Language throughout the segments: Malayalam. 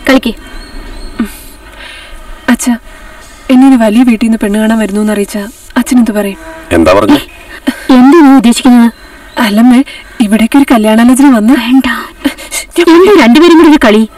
കളിക്ക് അച്ഛ എന്നെ ഒരു വലിയ വീട്ടിൽ നിന്ന് പെണ്ണ് കാണാൻ വരുന്നു എന്ന് അറിയിച്ച അച്ഛൻ എന്ത് പറയും എന്താ പറഞ്ഞു എന്താ നീ ഉദ്ദേശിക്കുന്നത് അല്ലമ്മേ ഇവിടേക്ക് ഒരു കല്യാണാലോചന വന്ന വേണ്ട എന്താ രണ്ടുപേരും കൂടി ഒരു കളി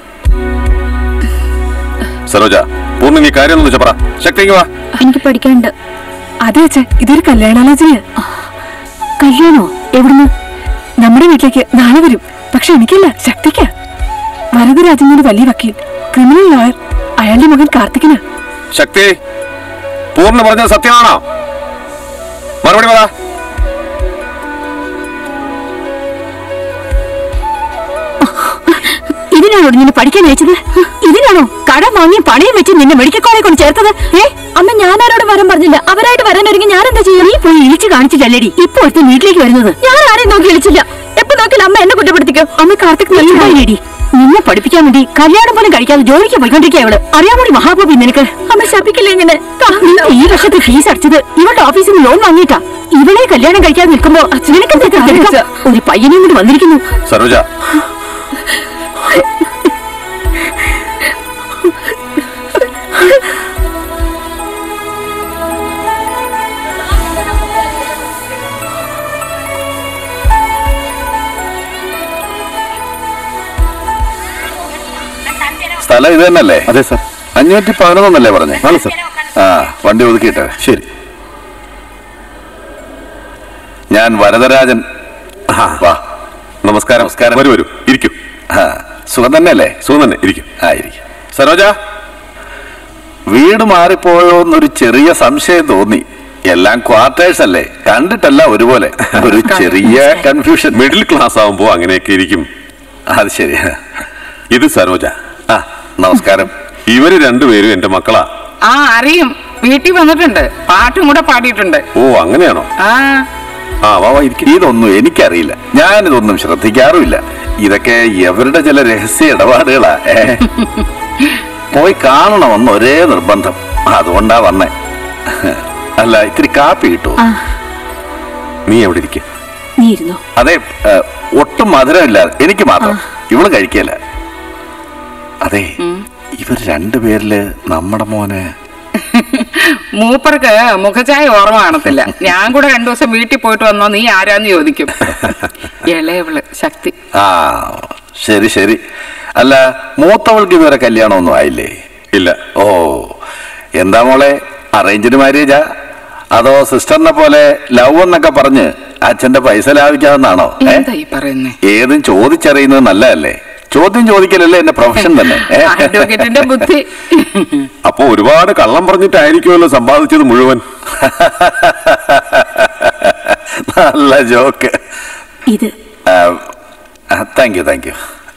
സരോജ പൂർണ്ണ നീ കാര്യം എന്ന് പറ ശക്തി ഇങ്ങ് വാ എനിക്ക് പഠിക്കാനുണ്ട് അതെ അച്ഛ ഇതൊരു കല്യാണാലോചനയാ കല്യാണോ എവിടുന്ന് നമ്മുടെ വീട്ടിലേക്ക് നാളെ വരും പക്ഷെ എനിക്കല്ല ശക്തിക്കാ വരദരാജൻ ഒരു വലിയ വക്കീൽ ക്രിമിനൽ ലോയർ അയാളുടെ മകൻ കാർത്തികനാ ശക്തി പൂർണ്ണ പറഞ്ഞത് സത്യമാണോ മറുപടി പറ ഇതിനാണോ നിന്നെ പഠിക്കാൻ അയച്ചത് ഇതിനാണോ കടം വാങ്ങി പണയം വെച്ച് നിന്നെ മെഡിക്കൽ കോളേജ് കൊണ്ട് ചേർത്തത് ഏ അമ്മ ഞാൻ ആരോട് വരാൻ പറഞ്ഞില്ല അവരായിട്ട് വരാൻ ഒരുങ്ങി ഞാൻ എന്താ ചെയ്യും നീ പോയി ഇഴിച്ചു കാണിച്ചില്ലല്ലേടി ഇപ്പൊ ഒരുത്തൻ വീട്ടിലേക്ക് വരുന്നത് ഞാൻ ആരെയും നോക്കി വിളിച്ചില്ല എപ്പോ നോക്കിയാലും അമ്മ എന്നെ കുറ്റപ്പെടുത്തിക്കോ അമ്മ കാർത്തിക് നല്ലതായിടി നിന്നെ പഠിപ്പിക്കാൻ വേണ്ടി കല്യാണം പോലും കഴിക്കാതെ ജോലിക്ക് പോയിക്കൊണ്ടിരിക്കുക അവള് അറിയാമോടി മഹാബോബി നിനക്ക് അമ്മ ശപിക്കില്ല ഇങ്ങനെ നിന്റെ ഈ വർഷത്തെ ഫീസ് അടച്ചത് ഇവളുടെ ഓഫീസിൽ നിന്ന് ലോൺ വാങ്ങിയിട്ടാ ഇവളെ കല്യാണം കഴിക്കാതെ നിൽക്കുമ്പോ നിനക്കെന്താ ഇത്ര തിടുക്കം? ഒരു പയ്യനെയും കൂടി വന്നിരിക്കുന്നു സരോജ സ്ഥലം ഇത് തന്നെയല്ലേ അതെ സാർ അഞ്ഞൂറ്റി പതിനൊന്നല്ലേ പറഞ്ഞേ ആണ് സാർ ആ വണ്ടി ഒതുക്കിയിട്ടെ ശരി ഞാൻ വരദരാജൻ ആ. വാ നമസ്കാരം നമസ്കാരം വരൂ വരൂ ഇരിക്കൂ ആ സുഖം തന്നെയല്ലേ സുഖം തന്നെ ഇരിക്കും ആ ഇരിക്കും സരോജ വീട് മാറിപ്പോയോ എന്നൊരു ചെറിയ സംശയം തോന്നി എല്ലാം ക്വാർട്ടേഴ്സ് അല്ലേ കണ്ടിട്ടല്ല ഒരുപോലെ ഒരു ചെറിയ കൺഫ്യൂഷൻ മിഡിൽ ക്ലാസ് ആവുമ്പോ അങ്ങനെയൊക്കെ ഇരിക്കും അത് ശരി ഇത് സരോജ ആ നമസ്കാരം ഇവര് രണ്ടുപേരും എന്റെ മക്കളാ ആ അറിയും വീട്ടിൽ വന്നിട്ടുണ്ട് പാട്ടും കൂടെ പാടിയിട്ടുണ്ട് ഓ അങ്ങനെയാണോ ആ ആ വാ വാ ഇരിക്ക്. ഇതൊന്നും എനിക്കറിയില്ല ഞാനിതൊന്നും ശ്രദ്ധിക്കാറുമില്ല ഇതൊക്കെ എവരുടെ ചില രഹസ്യ ഇടപാടുകളാ ഏ. പോയി കാണണമെന്ന് ഒരേ നിർബന്ധം അതുകൊണ്ടാ വന്നേ അല്ല ഇത്തിരി കാപ്പി കിട്ടുമോ നീ എവിടെ ഇരിക്കും നീ ഇരുന്നോ അതെ ഏ, ഒട്ടും മധുരമില്ലാതെ എനിക്ക് മാത്രം ഇവള് കഴിക്കല അതെ ഇവർ രണ്ടുപേരില് നമ്മുടെ മോന് മൂപ്പർക്ക് മുഖചായ ഓർമ്മ കാണത്തില്ല ഞാൻ കൂടെ രണ്ടു ദിവസം വീട്ടിൽ പോയിട്ട് വന്നോ നീ ആരാന്ന് ചോദിക്കും ഇളയവള് ശക്തി ആ ശരി ശരി അല്ല മൂത്തവൾക്ക് ഇതുവരെ കല്യാണമൊന്നും ആയില്ലേ ഇല്ല ഓ എന്താ മോളെ അറേഞ്ച്ഡ് മാരേജാ അതോ സിസ്റ്ററിനെ പോലെ ലവ് എന്നൊക്കെ പറഞ്ഞ് അച്ഛന്റെ പൈസ ലാഭിക്കാവുന്നാണോ ഏ? എന്താ ഈ പറയുന്നേ ഏതും ചോദിച്ചറിയുന്നത് നല്ലതല്ലേ ചോദ്യം ചോദിക്കലല്ലേ എന്റെ പ്രൊഫഷൻ തന്നെ ഏ? അഡ്വക്കേറ്റിന്റെ ബുദ്ധി അപ്പൊ ഒരുപാട് കള്ളം പറഞ്ഞിട്ടായിരിക്കുമല്ലോ സമ്പാദിച്ചത് മുഴുവൻ നല്ല ജോക്ക് ഇത് താങ്ക് യു താങ്ക് യു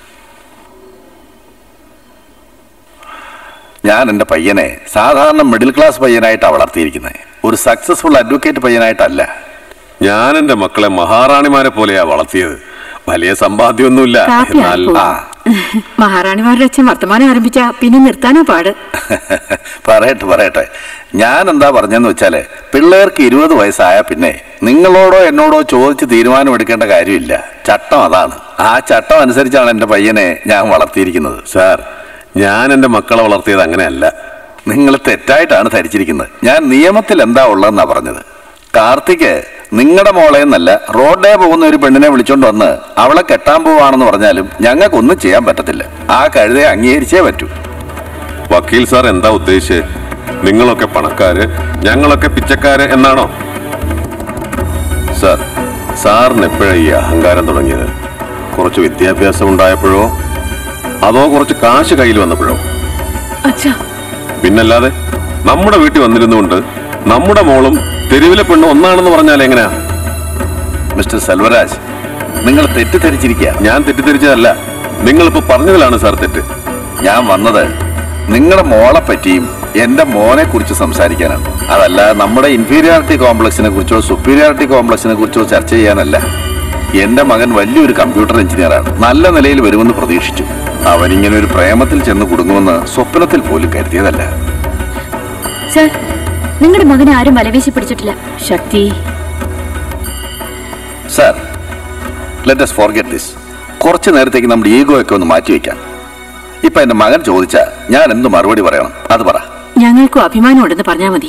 ഞാൻ എൻ്റെ പയ്യനെ സാധാരണ മിഡിൽ ക്ലാസ് പയ്യനായിട്ടാണ് വളർത്തിയിരിക്കുന്നത് ഒരു സക്സസ്ഫുൾ അഡ്വക്കേറ്റ് പയ്യനായിട്ടല്ല ഞാൻ എന്റെ മക്കളെ മഹാറാണിമാരെ പോലെയാ വളർത്തിയത് വലിയ സമ്പാദ്യമൊന്നുമില്ല കാപ്പി എന്നാൽ ആർക്കോ? ആ മഹാറാണിമാരുടെ അച്ഛൻ വർത്തമാനം ആരംഭിച്ച പിന്നെ നിർത്താനോ പാട് പറയട്ടെ പറയട്ടെ ഞാൻ എന്താ പറഞ്ഞെന്ന് വെച്ചാല് പിള്ളേർക്ക് ഇരുപത് വയസ്സായ പിന്നെ നിങ്ങളോടോ എന്നോടോ ചോദിച്ച് തീരുമാനമെടുക്കേണ്ട കാര്യമില്ല ചട്ടം അതാണ് ആ ചട്ടം അനുസരിച്ചാണ് എൻ്റെ പയ്യനെ ഞാൻ വളർത്തിയിരിക്കുന്നത് സാർ ഞാൻ എന്റെ മക്കളെ വളർത്തിയത് അങ്ങനെയല്ല നിങ്ങൾ തെറ്റായിട്ടാണ് ധരിച്ചിരിക്കുന്നത് ഞാൻ നിയമത്തിൽ എന്താ ഉള്ളതെന്നാ പറഞ്ഞത് കാർത്തിക് നിങ്ങളുടെ മോളെ എന്നല്ല റോഡേ പോകുന്ന ഒരു പെണ്ണിനെ വിളിച്ചോണ്ട് വന്ന് അവളെ കെട്ടാൻ പോവാണെന്ന് പറഞ്ഞാലും ഞങ്ങൾക്കൊന്നും ചെയ്യാൻ പറ്റത്തില്ല ആ കഴുതയെ അംഗീകരിച്ചേ പറ്റൂ വക്കീൽ സാർ എന്താ ഉദ്ദേശിച്ചത് നിങ്ങളൊക്കെ പണക്കാര് ഞങ്ങളൊക്കെ പിച്ചക്കാര് എന്നാണോ സാർ സാറിന് എപ്പോഴാണ് ഈ അഹങ്കാരം തുടങ്ങിയത് കുറച്ച് വിദ്യാഭ്യാസം ഉണ്ടായപ്പോഴോ അതോ കുറച്ച് കാശ് കയ്യിൽ വന്നപ്പോഴോ അച്ഛാ പിന്നല്ലാതെ നമ്മുടെ വീട്ടിൽ വന്നിരുന്നുകൊണ്ട് നമ്മുടെ മോളും തെരുവിലെ പെണ്ണും ഒന്നാണെന്ന് പറഞ്ഞാൽ എങ്ങനെയാ മിസ്റ്റർ സെൽവരാജ് നിങ്ങൾ തെറ്റിദ്ധരിച്ചിരിക്കുക ഞാൻ തെറ്റിദ്ധരിച്ചതല്ല നിങ്ങളിപ്പോ പറഞ്ഞതിലാണ് സാർ തെറ്റ് ഞാൻ വന്നത് നിങ്ങളുടെ മോളെ പറ്റിയും എന്റെ മോനെ കുറിച്ച് സംസാരിക്കാനാണ് അതല്ല നമ്മുടെ ഇൻഫീരിയോറിറ്റി കോംപ്ലക്സിനെ കുറിച്ചോ സുപ്പീരിയോറിറ്റി കോംപ്ലക്സിനെ കുറിച്ചോ ചർച്ച ചെയ്യാനല്ല എന്റെ മകൻ വലിയൊരു കമ്പ്യൂട്ടർ എഞ്ചിനീയറാണ് നല്ല നിലയിൽ വരുമെന്ന് പ്രതീക്ഷിച്ചു അവനിങ്ങനെ ഒരു പ്രേമത്തിൽ ചെന്ന് കുടുങ്ങുമെന്ന് സ്വപ്നത്തിൽ പോലും കരുതിയതല്ല സർ നിങ്ങളുടെ മകനെ ആരും വലവേശി പിടിച്ചിട്ടില്ല Shakti sir let us forget this കുറച്ച് നേരത്തേക്ക് നമ്മുടെ ഈഗോ ഒക്കെ ഒന്ന് മാറ്റി വെക്കാം ഇപ്പൊ എന്റെ മകൻ ചോദിച്ചാ ഞാൻ എന്ത് മറുപടി പറയണം അത് പറ ഞങ്ങൾക്കും അഭിമാനമുണ്ടെന്ന് പറഞ്ഞാ മതി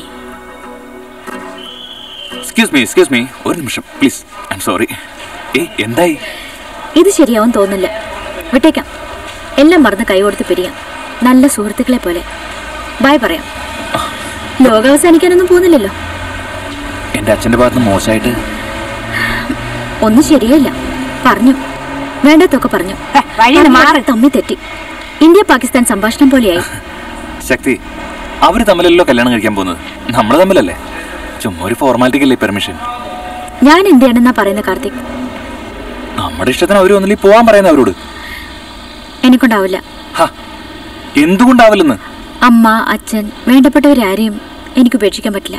എക്സ്ക്യൂസ് മീ എക്സ്ക്യൂസ് മീ ഒരു നിമിഷം പ്ലീസ് ഐ എം സോറി ഏ എന്തായി ഇത് ശരിയാവും തോന്നില്ല വിട്ടേക്കാം എല്ലാം മറന്ന് കൈ കൊടുത്ത് പിരിയാം നല്ല സുഹൃത്തുക്കളെ പോലെ ബായ് പറയാം ലോകം അവസാനിക്കാനൊന്നും പോകുന്നില്ലല്ലോ എൻ്റെ അച്ഛൻ്റെ ഭാഗത്ത് നിന്ന് മോശമായിട്ട് ഒന്നും ശരിയല്ല പറഞ്ഞു വേണ്ടാത്തൊക്കെ പറഞ്ഞു മാറി തമ്മി തെറ്റി ഇന്ത്യ പാകിസ്ഥാൻ സംഭാഷണം പോലെയായി ശക്തി അവർ തമ്മിലല്ലോ കല്യാണം കഴിക്കാൻ പോകുന്നത് നമ്മൾ തമ്മിലല്ലേ ചുമ്മാ ഒരു ഫോർമാലിറ്റിക്കല്ലേ പെർമിഷൻ ഞാൻ എന്റെയാണെന്നാ പറയുന്ന കാർത്തിക് നമ്മുടെ ഇഷ്ടത്തിന് അവർ ഒന്നില്ലെങ്കിൽ പോവാൻ പറയുന്ന അവരോട് എനിക്കുണ്ടാവില്ല ഹാ എന്തുകൊണ്ടാവില്ലെന്ന് അമ്മ അച്ഛൻ വേണ്ടപ്പെട്ടവരാരെയും എനിക്ക് ഉപേക്ഷിക്കാൻ പറ്റില്ല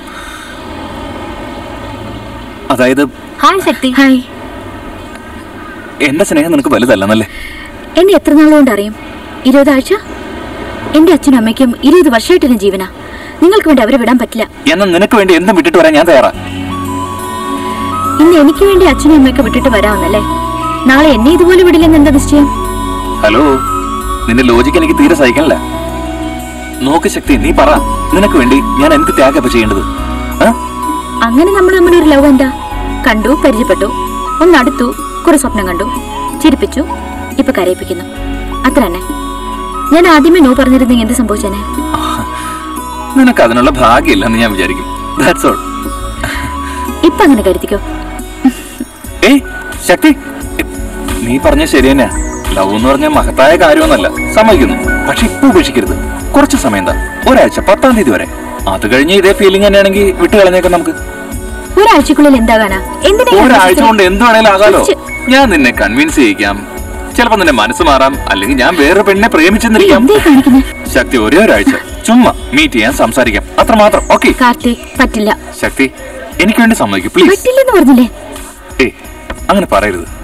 അതായത് ഹായ് ശക്തി ഹായ് എന്റെ സ്നേഹം നിനക്ക് വലുതല്ലെന്നല്ലേ എന്നെ എത്ര നാളുകൊണ്ട് അറിയും ഇരുപതാഴ്ച എന്റെ അച്ഛനും അമ്മയ്ക്കും ഇരുപത് വർഷമായിട്ടില്ല ജീവന നിങ്ങൾക്ക് വേണ്ടി അവരെ വിടാൻ പറ്റില്ല എന്നാൽ നിനക്ക് വേണ്ടി എന്തും വിട്ടിട്ട് വരാൻ ഞാൻ തയ്യാറാ ഇന്ന് എനിക്ക് വേണ്ടി അച്ഛനും അമ്മയൊക്കെ വിട്ടിട്ട് വരാമെന്നല്ലേ നാളെ എന്നെ ഇതുപോലെ വിടില്ലെന്ന് എന്താ നിശ്ചയം ഹലോ നിന്റെ ലോജിക്ക് എനിക്ക് തീരെ സഹിക്കണില്ല നോക്ക് ശക്തി നീ പറ നിനക്ക് വേണ്ടി ഞാൻ എന്ത് ത്യാഗപ്പ ചെയ്യേണ്ടത് ആ? അങ്ങനെ നമ്മൾ തമ്മിലൊരു ലവ് എന്താ കണ്ടു പരിചയപ്പെട്ടു ഒന്നടുത്തു കുറെ സ്വപ്നം കണ്ടു ചിരിപ്പിച്ചു ഇപ്പൊ കരയിപ്പിക്കുന്നു അത്ര തന്നെ ഞാൻ ആദ്യമേ നോ പറഞ്ഞിരുന്നെങ്കിൽ എന്ത് സംഭവിച്ചേനെ നിനക്ക് അതിനുള്ള ഭാഗ്യമില്ലെന്ന് ഞാൻ വിചാരിക്കും ദാറ്റ്സ് ഓൾ ഇപ്പൊ അങ്ങനെ കരുതിക്കോ ഏയ് ശക്തി നീ പറഞ്ഞ ശരി തന്നെയാ ലവ് എന്ന് പറഞ്ഞ മഹത്തായ കാര്യമൊന്നല്ല സമ്മതിക്കുന്നു പക്ഷെ ഇപ്പൊ ഉപേക്ഷിക്കരുത് കുറച്ച് സമയം എന്താ ഒരാഴ്ച പത്താം തീയതി വരെ അത് കഴിഞ്ഞ് ഇതേ ഫീലിംഗ് തന്നെയാണെങ്കിൽ വിട്ട് കളഞ്ഞേക്കാം നമുക്ക് ഒരാഴ്ചക്കുള്ളിൽ എന്താകാനാ എന്തിനാ ഈ ഒരാഴ്ച അഡ്ജസ്റ്റ് കൊണ്ട് എന്ത് വേണേലും ആകാലോ ശ്ശെ. ഞാൻ നിന്നെ കൺവിൻസ് ചെയ്യിക്കാം ചിലപ്പോ നിന്റെ മനസ്സ് മാറാം അല്ലെങ്കിൽ ഞാൻ വേറെ പെണ്ണിനെ പ്രേമിച്ചെന്നിരിക്കാം എന്തേ കാണിക്കുന്നെ ശക്തി ഒരേ ഒരാഴ്ച ചുമ്മാ മീറ്റ് ചെയ്യാൻ സംസാരിക്കാം അത്രമാത്രം ഓക്കെ കാർത്തിക് പറ്റില്ല ശക്തി എനിക്ക് വേണ്ടി സമ്മതിക്കും പ്ലീസ് പറ്റില്ലെന്ന് പറഞ്ഞില്ലേ ഏയ് അങ്ങനെ പറയരുത്